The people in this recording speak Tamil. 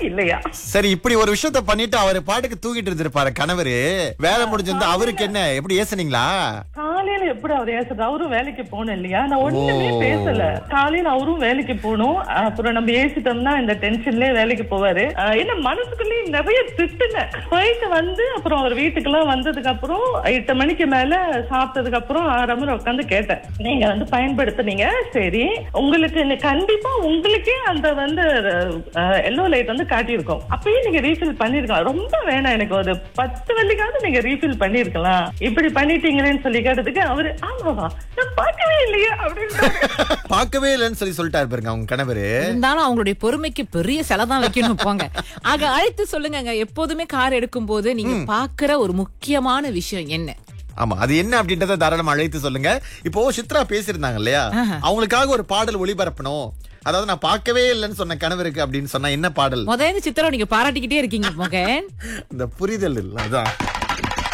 இல்லையா சரி இப்படி ஒரு விஷயத்த பண்ணிட்டு அவர் பாட்டுக்கு தூக்கிட்டு இருந்திருப்பாரு கணவரு வேலை முடிஞ்சிருந்தா அவருக்கு என்ன எப்படி ஏசுனீங்களா காலையில எப்படி அவர் ஏசுறது அவரும் வேலைக்கு போகணும் இல்லையா நான் ஒண்ணுமே பேசல காலையில அவரும் வேலைக்கு போகணும் அப்புறம் நம்ம ஏசிட்டோம்னா இந்த டென்ஷன்லயே வேலைக்கு போவாரு ஆஹ் என்ன மனசுக்குள்ளேயே நிறைய திட்டுங்க போயிட்டு வந்து அப்புறம் அவர் வீட்டுக்கு எல்லாம் வந்ததுக்கு அப்புறம் எட்டு மணிக்கு மேல சாப்பிட்டதுக்கு அப்புறம் ஆறாம உட்காந்து கேட்டேன் நீங்க வந்து பயன்படுத்துனீங்க சரி உங்களுக்கு இன்னைக்கு கண்டிப்பா உங்களுக்கே அந்த வந்து எல்லோ லைட் வந்து காட்டியிருக்கோம் அப்பயே நீங்க ரீஃபில் பண்ணிருக்கலாம் ரொம்ப வேணாம் எனக்கு ஒரு பத்து வெள்ளிக்காவது நீங்க ரீஃபில் பண்ணிருக்கலாம் இப்படி பண்ணிட்டீங்களேன்னு சொல்லி கேட்டதுக்கு அவரு ஆமாவா நான் பார்க்கவே இல்லையே அப்படின்னு பார்க்கவே இல்லைன்னு சொல்லி சொல்லிட்டாரு பாருங்க அவங்க கணவரு இருந்தாலும் அவங்களுடைய பொறுமைக்கு பெரிய செலவு தான் வைக்கணும் போங்க ஆக அழைத்து சொல்லுங்க எப்போதுமே கார் எடுக்கும் போது நீங்க பாக்குற ஒரு முக்கியமான விஷயம் என்ன ஆமா அது என்ன அப்படின்றத தாராளமா அழைத்து சொல்லுங்க இப்போ சித்ரா பேசியிருந்தாங்க இல்லையா அவங்களுக்காக ஒரு பாடல் ஒளிபரப்பணும் அதாவது நான் பார்க்கவே இல்லைன்னு சொன்ன கணவருக்கு அப்படின்னு சொன்னா என்ன பாடல் முதல்ல சித்திரம் நீங்க பாராட்டிக்கிட்டே இருக்கீங்க மகன் இந்த புரிதல் இல்ல அதான்